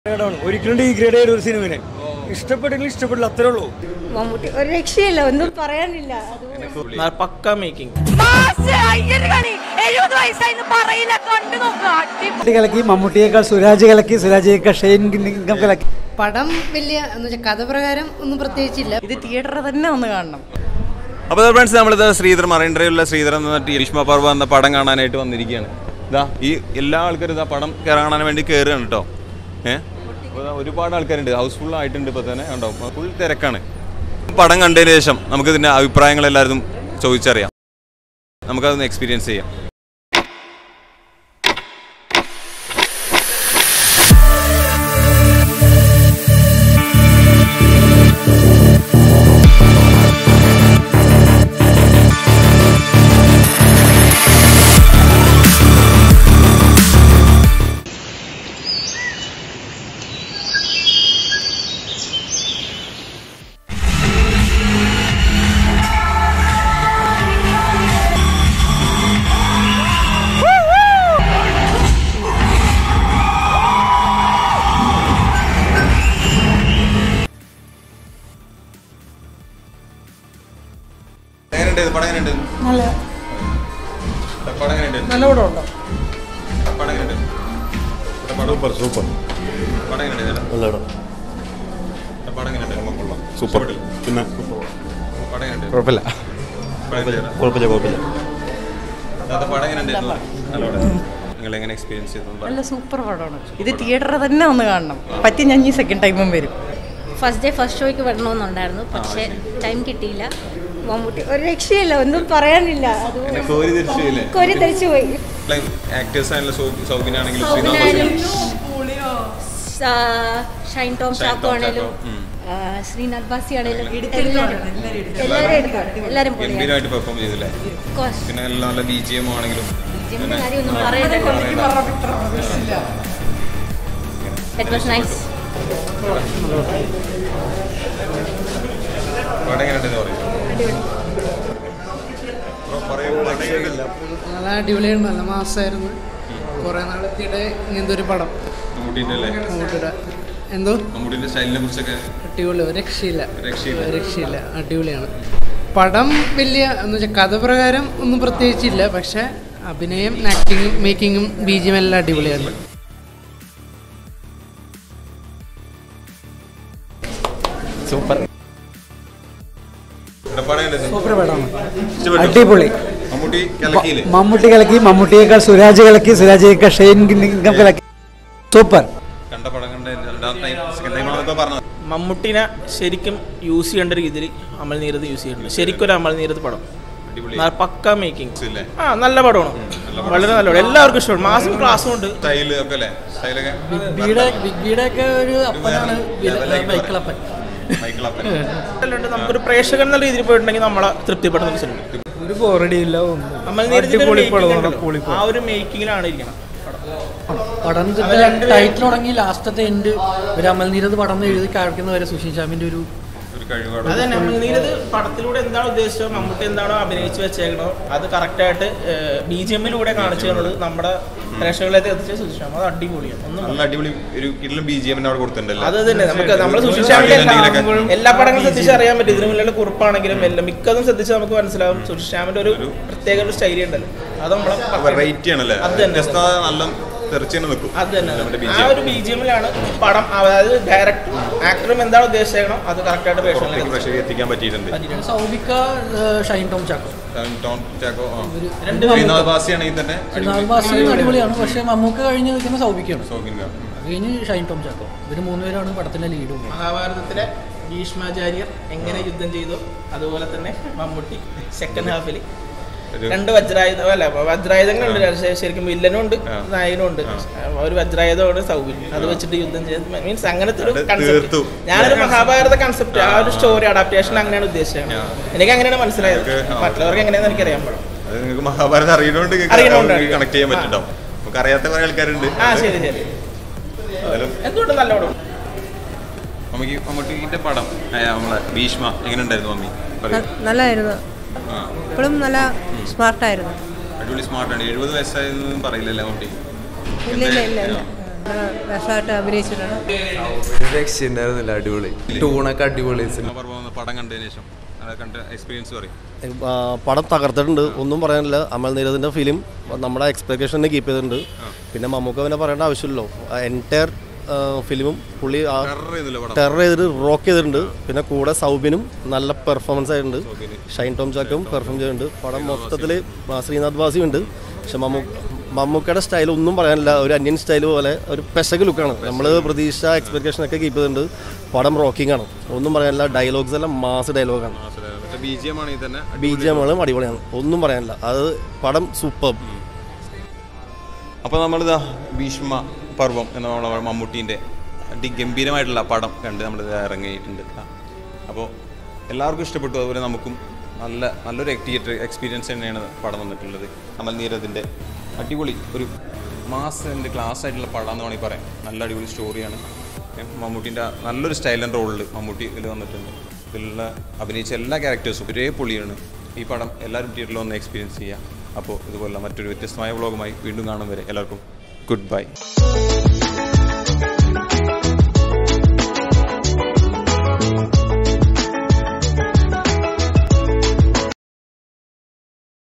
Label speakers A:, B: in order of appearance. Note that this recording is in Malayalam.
A: ഗ്രേഡാണ് ഒരിക്കലും ഡീഗ്രേഡ് ചെയ്ത ഒരു സിനിമനെ ഇഷ്ടപ്പെട്ടെങ്കിൽ ഇഷ്ടപ്പെട്ടില്ല അത്രേ ഉള്ളൂ
B: മമ്മൂട്ടി ഒരു രക്ഷയില്ല ഒന്നും പറയാനില്ല അത്
C: പക്ക മേക്കിംഗ്
D: മമ്മൂട്ടി കലക്കി മമ്മൂട്ടിയേക്കാൾ സുരാജ് കലക്കി സുരാജിയേക്കാൾ ഷെയ്ൻ ഗിന്നിങ്കം കലക്കി
E: പടം വലിയ എന്ന് വെച്ചാൽ കഥ പ്രകാരം ഒന്നും പ്രത്യേകിച്ചില്ല
B: ഇത് തിയേറ്ററിൽ തന്നെ ഒന്ന് കാണണം
F: അപ്പോൾ ഫ്രണ്ട്സ് നമ്മളിത് ശ്രീധർ മറൈൻ ഡ്രൈവിലുള്ള ശ്രീധർ എന്ന ഭീഷ്മ പർവ എന്ന പടം കാണാനായിട്ട് വന്നിരിക്കുകയാണ് ഇതാ ഈ എല്ലാ ആൾക്കാരും ഇതാ പടം കാണാൻ വേണ്ടി കയറുകയാണ് കേട്ടോ ഏഹ് അപ്പോൾ ഇതാ ഒരുപാട് ആൾക്കാരുണ്ട് ഹൗസ്ഫുൾ ആയിട്ടുണ്ട് ഇപ്പോൾ തന്നെ ഉണ്ടോ ഫുൾ തിരക്കാണ് പടം കണ്ടതിന് ശേഷം നമുക്ക് ഇതിൻ്റെ അഭിപ്രായങ്ങൾ എല്ലാവരും ചോദിച്ചറിയാം നമുക്കതൊന്ന് എക്സ്പീരിയൻസ് ചെയ്യാം എങ്ങനെയുണ്ട് പടം എങ്ങനെയുണ്ട് പടം എങ്ങനെയുണ്ട്
D: നല്ല പടം ഉണ്ടോ
F: പടം എങ്ങനെയുണ്ട് സൂപ്പർ സൂപ്പർ പടം എങ്ങനെയുണ്ട് പടം എങ്ങനെയുണ്ട് സൂപ്പർ പിന്നെ പടം എങ്ങനെയുണ്ട്
G: കുഴപ്പമില്ല കുഴപ്പമില്ല കുഴപ്പമില്ല
F: അതായത് പടം എങ്ങനെയുണ്ടായിരുന്നു നല്ല പടം നിങ്ങൾ എങ്ങനെ എക്സ്പീരിയൻസ് ചെയ്തു
B: നല്ല സൂപ്പർ പടമാണ് ഇത് തിയേറ്ററിൽ തന്നെ ഒന്ന് കാണണം പറ്റി ഞാൻ ഈ സെക്കൻഡ് ടൈമും വരും
H: ഫസ്റ്റ് ഡേ ഫസ്റ്റ് ഷോയ്ക്ക് വരണമെന്നുണ്ടായിരുന്നു പക്ഷേ ടൈം കിട്ടിയില്ല
B: മമ്മൂട്ടി ഒരു രക്ഷയില്ല ഒന്നും പറയാനില്ല അത്
F: എന്നെ കോരി തിരിച്ചില്ലേ
B: കൊരി തെറിച്ചു പോയി
F: ആക്ടേഴ്സ് ആണല്ലോ സൗബിനാണെങ്കിലും
H: സൗബിനായാലും
F: ശ്രീനാഥ്
H: സാ- ഷൈൻ ടോം
F: ഷൈൻ
H: ചാക്കോ
F: ടോം
H: ആണേലും
F: ചാക്കോ, ഉം.
H: ആ, ശ്രീനാഥ് ബാസി ആണേലും എല്ലാവരും എല്ലാവരും എടുത്തു എല്ലാവരും പൊളിയാണ്
F: ഗംഭീരമായിട്ട് പെർഫോം ചെയ്തില്ലേ
H: കോഴ്സ്
F: പിന്നെ നല്ല നല്ല ബി ജി എം ആണെങ്കിലും
H: ജിമ്മിന്റെ കാര്യമൊന്നും പറയണ്ടല്ലോ ഇറ്റ് വാസ് നൈസ്
F: പടം എങ്ങനെയുണ്ടെന്ന് പറയും
E: നല്ല അടിപൊളിയായിരുന്നു നല്ല മാസമായിരുന്നു കുറേ നാളെത്തിയുടെ ഇങ്ങനത്തെ ഒരു പടം
F: മമ്മൂട്ടിന്റെ അല്ലേ
E: മമ്മൂട്ടിയുടെ എന്തോ
F: മമ്മൂട്ടിന്റെ സ്റ്റൈലിനെ കുറിച്ചൊക്കെ
E: അടിപൊളി ഒരു രക്ഷയില്ല
F: രക്ഷയില്ല.
E: ഒരു രക്ഷയില്ല അടിപൊളിയാണ് പടം വലിയ എന്ന് വെച്ചാൽ കഥ പ്രകാരം ഒന്നും പ്രത്യേകിച്ചില്ല പക്ഷെ അഭിനയം ആക്ടിങ്ങും മേക്കിങ്ങും ബീജിയും എല്ലാം അടിപൊളിയാണ്
G: സൂപ്പർ
F: ഇവിടെ പടം എങ്ങനെയുണ്ട്?
D: സൂപ്പർ പടമാണ്
F: ഇഷ്ടപ്പെട്ടോ?
D: അടിപൊളി
F: മമ്മൂട്ടി കലക്കിയില്ലേ
D: മമ്മൂട്ടി കലക്കി മമ്മൂട്ടിയേക്കാൾ സുരാജ് കലക്കി സുരാജിയേക്കാൾ ഷെയ്ൻ ഗിന്നിങ്കം കലക്കി സൂപ്പർ
F: കണ്ട പടം കണ്ട രണ്ടാം ടൈം സെക്കൻഡ് ടൈം ആണെന്നൊക്കെ പറഞ്ഞത്
C: മമ്മൂട്ടിനെ ശരിക്കും യൂസ് ചെയ്യേണ്ട രീതിയിൽ അമൽ നീരത് യൂസ് ചെയ്യുന്നുണ്ട് ശരിക്കും ഒരു അമൽ നീരത് പടം
F: അടിപൊളി
C: നല്ല പക്ക മേക്കിംഗ്
F: ഇല്ലേ
C: ആ നല്ല പടമാണ് വളരെ നല്ല പടം എല്ലാവർക്കും ഇഷ്ടമാണ് മാസം ക്ലാസ്സും ഉണ്ട്
F: സ്റ്റൈല് ഒക്കെ അല്ലേ സ്റ്റൈലൊക്കെ
D: ബിഗ് ബിയുടെ ഒക്കെ ഒരു അപ്പനാണ്
F: മൈക്കിളപ്പൻ മൈക്കിളപ്പൻ
C: എല്ലാം ഉണ്ട്. നമുക്കൊരു പ്രേക്ഷകൻ എന്ന രീതിയിൽ പോയിട്ടുണ്ടെങ്കിൽ നമ്മളെ തൃപ്തിപ്പെടുന്ന ഒരു സിനിമ
A: ഒരു ബോറടിയില്ല ഒന്നും
C: അമൽ നീരത്തിന്റെ ഒരു
A: അടിപൊളി
C: making
A: പടമാണ്,
C: ഉണ്ടല്ലോ,
A: പൊളി
C: ആ ഒരു മേക്കിങ്ങിലാണ് ഇരിക്കണം
D: പടം ടൈറ്റിൽ തുടങ്ങി ലാസ്റ്റത്തെ എൻഡ് ഒരു അമൽനീരത് പടം എന്ന് എഴുതി കാണിക്കുന്ന വരെ സുശീൽ ശ്യാമിന്റെ ഒരു
F: ഒരു കഴിവാണ്
C: അത് തന്നെ അമൽ നീരത് പടത്തിലൂടെ എന്താണ് ഉദ്ദേശിച്ചത് മമ്മൂട്ടി എന്താണോ അഭിനയിച്ച് വെച്ചേക്കണോ അത് കറക്റ്റായിട്ട് ബി ജി എമ്മിലൂടെ കാണിച്ചു തന്നത് നമ്മുടെ പ്രേക്ഷകരിലേക്ക് എത്തിച്ച സുശാമ അത് അടിപൊളിയാണ് ഒന്നും
F: നല്ല അടിപൊളി ഒരു കിടിലം ബി ജി എമ്മിന് അവിടെ കൊടുത്തിട്ടുണ്ടല്ലോ
C: അത് തന്നെ നമുക്ക് നമ്മൾ സുശിഷാമിന്റെ എല്ലാ പടങ്ങളും ശ്രദ്ധിച്ച് അറിയാൻ പറ്റും ഇതിനു മുന്നിലുള്ള കുറിപ്പാണെങ്കിലും എല്ലാം മിക്കതും ശ്രദ്ധിച്ച് നമുക്ക് മനസ്സിലാവും സുശിഷാമിന്റെ ഒരു പ്രത്യേക ഒരു ശൈലി ഉണ്ടല്ലോ അത് നമ്മളെ പക്ക-
F: വെറൈറ്റി ആണല്ലേ
C: അത് തന്നെ.
F: വ്യത്യസ്തത നല്ല തെറിച്ച് തന്നെ നിൽക്കും
C: അത് തന്നെ
F: നമ്മുടെ
C: ആ
F: BGM.
C: ഒരു ബി ജി എമ്മിലാണ് പടം അതായത് ഡയറക്ടറും ആക്ടറും എന്താണ് ഉദ്ദേശിച്ചേക്കണം അത് കറക്റ്റായിട്ട്
F: പുറത്തേക്ക്
C: പ്രേക്ഷകരിലേക്ക്
F: പ്രഷർ എത്തിക്കാൻ പറ്റിയിട്ടുണ്ട്
D: സൗബിക്ക ഷൈൻ ടോം ചാക്കോ
F: ടോൺ ചാക്കോ ആ.
C: രണ്ട്
F: ശ്രീനാഥ് ബാസി ആണെങ്കിൽ തന്നെ
D: അടിപൊളിയാണ് പക്ഷെ മമ്മൂക്ക കഴിഞ്ഞ് നിൽക്കുന്ന സൗബിക്കാണ്
F: സൗകര്യം
D: അത് കഴിഞ്ഞ് ഷൈൻ ടോം ചാക്കോ ഇവര് മൂന്നുപേരാണ് പടത്തിന്റെ ലീഡ്
C: മഹാഭാരതത്തിലെ ഭീഷ്മാചാര്യർ എങ്ങനെ യുദ്ധം ചെയ്തു അതുപോലെ തന്നെ മമ്മൂട്ടി സെക്കൻഡ് ഹാഫിൽ
F: ഒരു-
C: രണ്ട് വജ്രായുധം അല്ല വജ്രായുധങ്ങളുണ്ട് ശ- ശരിക്കും വില്ലനും ഉണ്ട്
F: ആ.
C: നായകനും ഉണ്ട് ഒരു വജ്രായുധമാണ് സൗബിൻ അത് വെച്ചിട്ട് യുദ്ധം ചെയ്ത് മീൻസ് അങ്ങനത്തെ ഒരു
F: അത്
C: കൺസെപ്റ്റ്
F: തീർത്തു.
C: ഞാനൊരു മഹാഭാരത കൺസെപ്റ്റ് ആ ഒരു സ്റ്റോറി അഡാപ്റ്റേഷൻ അങ്ങനെയാണ് ഉദ്ദേശിച്ചത്
F: ആ.
C: എനിക്ക് അങ്ങനെയാണ് മനസ്സിലായത്
F: ഓക്കെ, ആ.
C: മറ്റുള്ളവർക്ക് എങ്ങനെയാണെന്ന് എനിക്കറിയാൻ പാടും
F: അത് നിങ്ങൾക്ക് മഹാഭാരതം അറിയണോണ്ട്
C: അറിയണോണ്ട്
F: കണക്ട് ചെയ്യാൻ പറ്റുന്നുണ്ടാവും നമുക്ക് അറിയാത്ത കുറെ ആൾക്കാരുണ്ട്
C: ആ ശരി ശരി
F: അതിലും
C: എന്തുകൊണ്ട് നല്ല പടം
F: മമ്മിക്ക് മമ്മൂട്ടിന്റെ പടം ആ, നമ്മളെ ഭീഷ്മ എങ്ങനെ ഉണ്ടായിരുന്നു മമ്മി പറയൂ
B: നല്ലതായിരുന്നു
F: ആ
B: ഇപ്പോഴും നല്ല സ്മാർട്ടായിരുന്നു
F: അടിപൊളി സ്മാർട്ടാണ് എഴുപത് വയസ്സായതൊന്നും പറയില്ലല്ലേ മമ്മൂട്ടി
B: ഇല്ല ഇല്ല ഇല്ല ഇല്ല
I: രസമായിട്ട് അഭിനയിച്ചിട്ടുണ്ട്
J: രക്ഷയുണ്ടായിരുന്നില്ല അടിപൊളി ടൂണൊക്കെ അടിപൊളി
F: പർവ്വം എന്ന പടം കണ്ടതിന് ശേഷം അത് കണ്ട എക്സ്പീരിയൻസ് പറയും
K: ആ, പടം തകർത്തിട്ടുണ്ട് ഒന്നും പറയാനില്ല അമൽ നീരദിൻ്റെ ഫിലിം നമ്മുടെ എക്സ്പെക്ടേഷൻ കീപ്പ് ചെയ്തിട്ടുണ്ട് പിന്നെ മമ്മൂക്ക പിന്നെ പറയേണ്ട ആവശ്യമില്ലല്ലോ എൻറ്റയർ ഫിലിമും പുള്ളി
F: Terror ചെയ്തില്ലേ പടം?
K: ടെറർ ചെയ്തിട്ട് റോക്ക് ചെയ്തിട്ടുണ്ട് പിന്നെ കൂടെ സൗബിനും നല്ല പെർഫോമൻസ് ആയിട്ടുണ്ട് ഷൈൻ ടോം ചാക്കും പെർഫോം ചെയ്തിട്ടുണ്ട് പടം മൊത്തത്തിൽ ശ്രീനാഥ് ബാസിയും ഉണ്ട് പക്ഷെ മമ്മൂ മമ്മൂക്കയുടെ സ്റ്റൈൽ ഒന്നും പറയാനില്ല ഒരു അന്യൻ സ്റ്റൈൽ പോലെ ഒരു പെശക് ലുക്കാണ് നമ്മൾ പ്രതീക്ഷ എക്സ്പെക്ടേഷൻ ഒക്കെ കീപ്പ് ചെയ്തിട്ടുണ്ട് പടം റോക്കിംഗ് ആണ് ഒന്നും പറയാനില്ല ഡയലോഗ്സ് എല്ലാം മാസ് ഡയലോഗാണ്
F: മറ്റേ ബി ജി എം ആണെങ്കിൽ തന്നെ
K: ബി ജി എമ്മുകളും അടിപൊളിയാണ് ഒന്നും പറയാനില്ല അത് പടം സൂപ്പർ
F: അപ്പോൾ നമ്മളിതാ ഭീഷ്മ പർവം എന്ന നമ്മളെ മമ്മൂട്ടീൻ്റെ അതിഗംഭീരമായിട്ടുള്ള പടം കണ്ട് നമ്മളിത് ഇറങ്ങിയിട്ടുണ്ട് അപ്പോൾ എല്ലാവർക്കും ഇഷ്ടപ്പെട്ടു അതുപോലെ നമുക്കും നല്ല നല്ലൊരു തിയേറ്റർ എക്സ്പീരിയൻസ് തന്നെയാണ് പടം വന്നിട്ടുള്ളത് അമൽ നീരദിൻ്റെ അടിപൊളി ഒരു മാസിൻ്റെ ക്ലാസ് ആയിട്ടുള്ള പടം എന്ന് വേണമെങ്കിൽ പറയാം നല്ല അടിപൊളി സ്റ്റോറിയാണ് ഏ, മമ്മൂട്ടീൻ്റെ നല്ലൊരു സ്റ്റൈൽ ആൻഡ് റോളിൽ മമ്മൂട്ടി ഇതിൽ വന്നിട്ടുണ്ട് ഇതിലുള്ള അഭിനയിച്ച എല്ലാ ക്യാരക്ടേഴ്സും ഒരേ പൊളിയാണ് ഈ പടം എല്ലാവരും തിയേറ്ററിൽ വന്ന് എക്സ്പീരിയൻസ് ചെയ്യുക അപ്പോൾ ഇതുപോലുള്ള മറ്റൊരു വ്യത്യസ്തമായ വ്ളോഗുമായി വീണ്ടും കാണും വരെ എല്ലാവർക്കും ഗുഡ് ബൈ